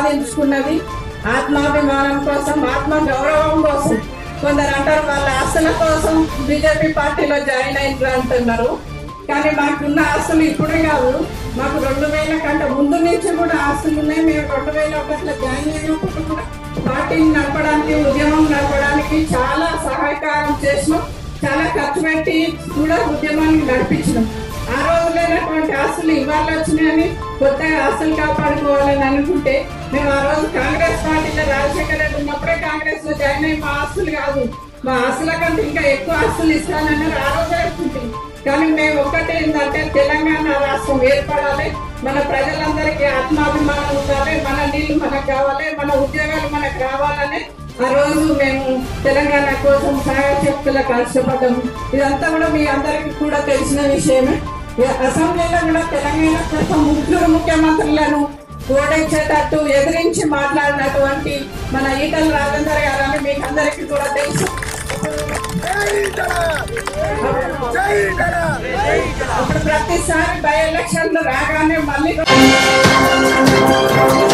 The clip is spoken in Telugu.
సంపాదించుకున్నది ఆత్మాభిమానం కోసం ఆత్మ గౌరవం కోసం కొందరు అంటారు వాళ్ళ ఆస్తుల కోసం బీజేపీ పార్టీలో జాయిన్ అయినారు అంటున్నారు కానీ మాకున్న ఆస్తులు ఇప్పుడు కాదు మాకు రెండు వేల కంటే ముందు నుంచి కూడా ఆస్తులు ఉన్నాయి మేము రెండు వేల ఒకటిలో జాయిన్ అయినప్పుడు కూడా పార్టీని నడపడానికి ఉద్యమం నడపడానికి చాలా సహాయకారం చేసినాం చాలా ఖర్చు పెట్టి కూడా ఉద్యమాన్ని నడిపించినాం ఆ రోజు లేనటువంటి ఆస్తులు ఇవాళ వచ్చినాయని కొత్తగా ఆస్తులు కాపాడుకోవాలని అనుకుంటే మేము ఆ రోజు కాంగ్రెస్ పార్టీలో రాజశేఖర రెడ్డి ఉన్నప్పుడే కాంగ్రెస్ లో జాయిన్ అయ్యి మా ఆస్తులు కాదు మా ఆస్తుల కంటే ఇంకా ఎక్కువ ఆస్తులు ఇస్తానన్నారు ఆ రోజే అనుకుంటుంది కానీ మేము ఒక్కటే ఏంటంటే తెలంగాణ రాష్ట్రం ఏర్పడాలి మన ప్రజలందరికీ ఆత్మాభిమానం ఉండాలి మన నీళ్లు మనకు కావాలి మన ఉద్యోగాలు మనకు రావాలని ఆ రోజు మేము తెలంగాణ కోసం సహాయశక్తులకు కష్టపడ్డాము ఇదంతా కూడా మీ అందరికీ కూడా తెలిసిన విషయమే ఈ అసెంబ్లీలో కూడా తెలంగాణ కోసం ముగ్గురు ముఖ్యమంత్రులను ఓడించేటట్టు ఎదిరించి మాట్లాడినటువంటి మన ఈటల రాజేందర్ గారని మీకు అందరికీ కూడా తెలుసు అప్పుడు ప్రతిసారి బై ఎలక్షన్లు రాగానే మళ్ళీ